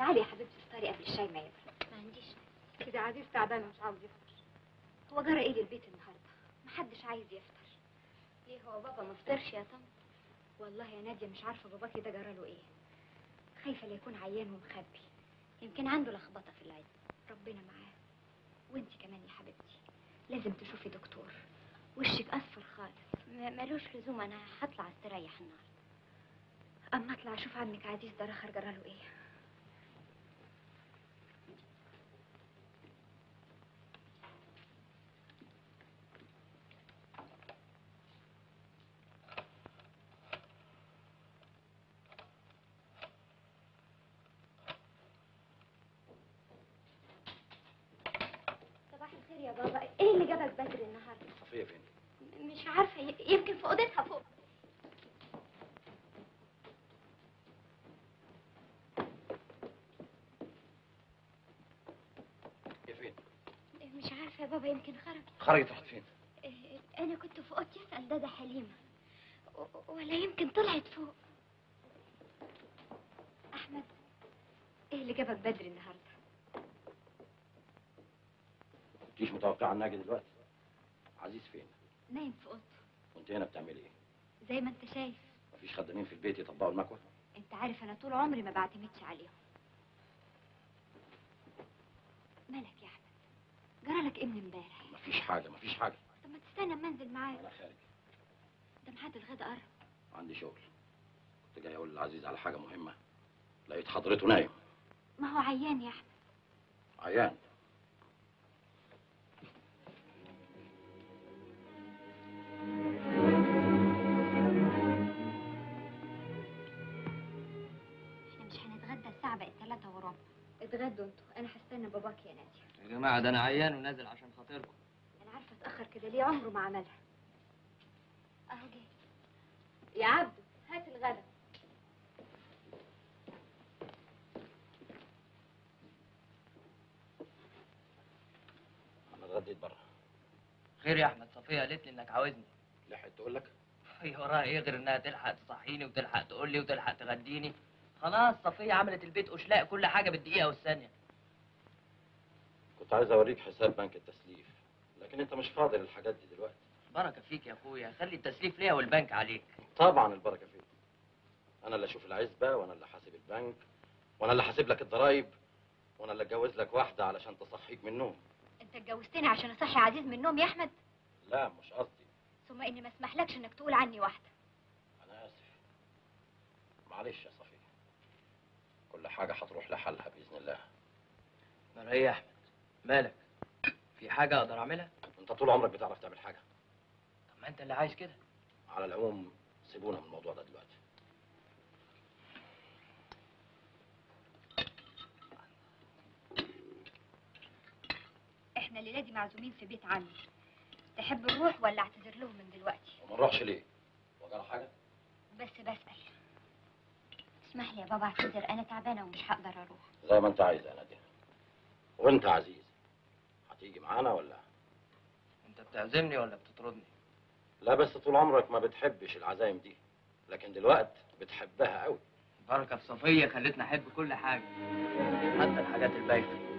تعالي يا حبيبتي افطري قبل الشاي ما يبرد ما عنديش كده عزيز تعبان ومش عاوز يفطر هو جرى ايه للبيت النهارده محدش عايز يفطر ليه هو بابا ما فطرش يا طنط والله يا ناديه مش عارفه باباكي ده جرى له ايه خايفه لا يكون عيان ومخبي يمكن عنده لخبطه في العيد ربنا معاه وانت كمان يا حبيبتي لازم تشوفي دكتور وشك اصفر خالص م- ملوش لزوم انا هطلع استريح النهارده اما اطلع اشوف عمك عزيز ده رخر جرى له ايه صباح الخير يا بابا ايه اللي جابك بدري النهارده صفيه فين م- مش عارفه ي- يمكن في اوضتها فوق هي فين مش عارفه يا بابا يمكن خرج خرجت راحت فين إيه، انا كنت في اوضتي اسال دادا حليمه و- ولا يمكن طلعت فوق احمد ايه اللي جابك بدري النهارده مش متوقع الناجي دلوقتي عزيز فين نايم في اوضته وانت هنا بتعملي ايه زي ما انت شايف مفيش خدامين في البيت يطبقوا المكوى انت عارف انا طول عمري ما بعتمدش عليهم مالك يا احمد جرالك ايه من امبارح مفيش حاجه مفيش حاجه طب ما تستنى اما انزل معاك انا خارج ده ميعاد الغدا قرب عندي شغل كنت جاي اقول لعزيز على حاجه مهمه لقيت حضرته نايم ما هو عيان يا احمد عيان احنا مش هنتغدى الساعه بقت 3 وربع اتغدوا انتوا انا هستنى باباك يا ناديه يا جماعة ده أنا عيان ونازل عشان خاطركم انا عارفه اتاخر كده ليه عمره ما عملها اهو جاي يا عبدو هات الغدا انا اتغديت بره خير يا أحمد صفية قالت لي إنك عاوزني لحقت تقول لك هي وراها إيه غير إنها تلحق تصحيني وتلحق تقول لي وتلحق تغديني خلاص صفية عملت البيت أشلاء كل حاجة بالدقيقة والثانية كنت عايز اوريك حساب بنك التسليف لكن انت مش فاضي للحاجات دي دلوقتي بركة فيك يا أخويا خلي التسليف ليا والبنك عليك طبعا البركه فيك انا اللي اشوف العزبه وانا اللي حاسب البنك وانا اللي حاسب لك الضرايب وانا اللي اتجوز لك واحده علشان تصحيك من النوم انت اتجوزتني عشان اصحي عزيز من النوم يا احمد لا مش قصدي ثم اني ما اسمحلكش انك تقول عني واحده انا اسف معلش يا صفيه كل حاجه هتروح لحالها باذن الله مرة إيه يا أحمد مالك في حاجة أقدر أعملها انت طول عمرك بتعرف تعمل حاجه طب ما أنت اللي عايز كده على العموم سيبونا من الموضوع ده دلوقتي احنا الليله دي معزومين في بيت عمي تحب نروح ولا اعتذر لهم من دلوقتي وما نروحش ليه وجرى حاجه بس بسال اسمح لي يا بابا اعتذر انا تعبانه ومش هقدر اروح زي ما انت عايز يا ناديه وانت عزيز هتيجي معانا ولا أنت بتعزمني ولا بتطردني لا بس طول عمرك ما بتحبش العزايم دي لكن دلوقت بتحبها قوي بركة في صفية خلتني أحب كل حاجة حتى الحاجات البايخة